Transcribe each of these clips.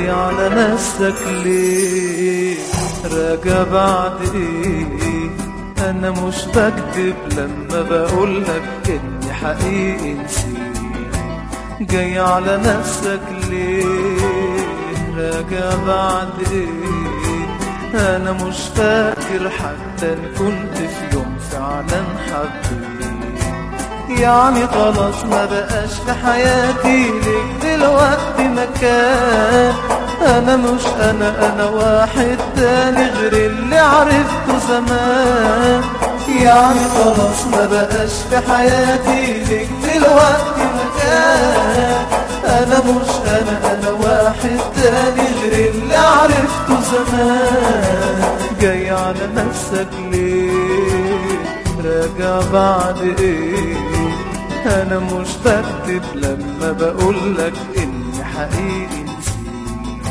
جاي على نفسك ليه راجع بعد ايه انا مش بكذب لما بقولك اني حقيقي نسيت جاي على نفسك ليه راجع بعد ايه انا مش فاكر حتى ان كنت في يوم فعلا حبيت يعني خلاص ما بقاش في حياتي ليك دلوقتي مكان انا مش انا انا واحد تاني غير اللي عرفته زمان يعني خلاص ما بقاش في حياتي ليك دلوقتي مكان انا مش انا انا واحد تاني غير اللي عرفته زمان جاي على نفسك ليه راجع بعد ايه انا مش بكتب لما بقولك اني حقيقي نسيت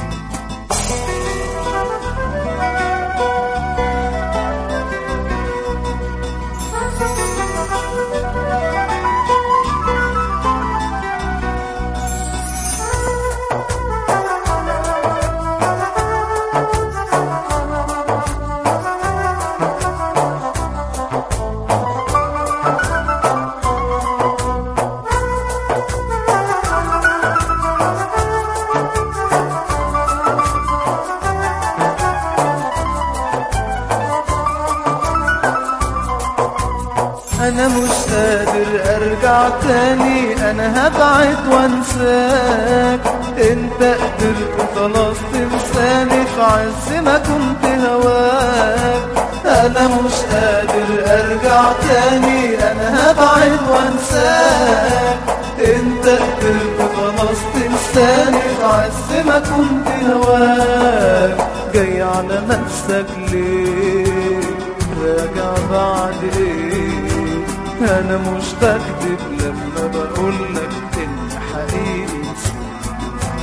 انا مش قادر ارجع تاني انا هبعد وانساك انت قدرت خلاص تنساني في عز ما كنت هواك انا مش قادر ارجع تاني انا هبعد وانساك انت قدرت خلاص تنساني في عز ما كنت هواك جاي على نفسك ليه راجع بعد ايه انا مش بكذب لما بقولك اني حقيقي نسيت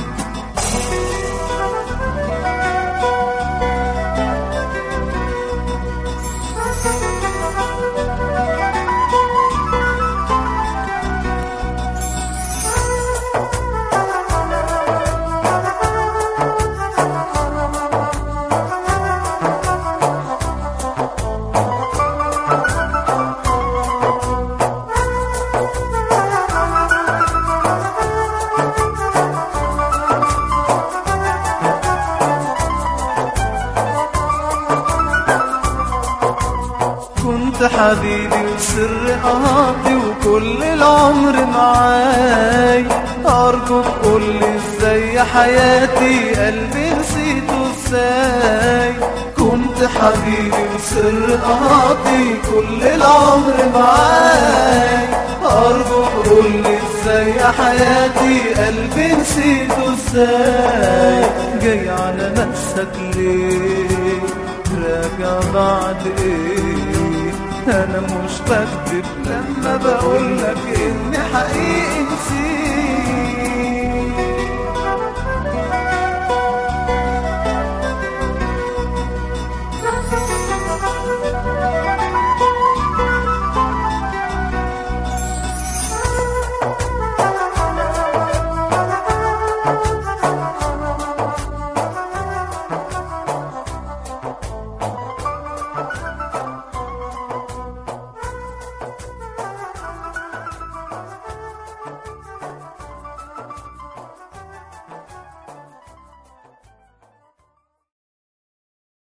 كنت حبيبي وسر قهاتي وكل العمر معاي أرجوك قولي ازاي يا حياتي قلبي نسيته ازاي كنت حبيبي وسر قهاتي كل العمر معاي أرجوك قولي ازاي يا حياتي قلبي نسيته ازاي جاي على نفسك ليه راجع بعد ايه انا مش بكذب لما بقولك اني حقيقي نسيت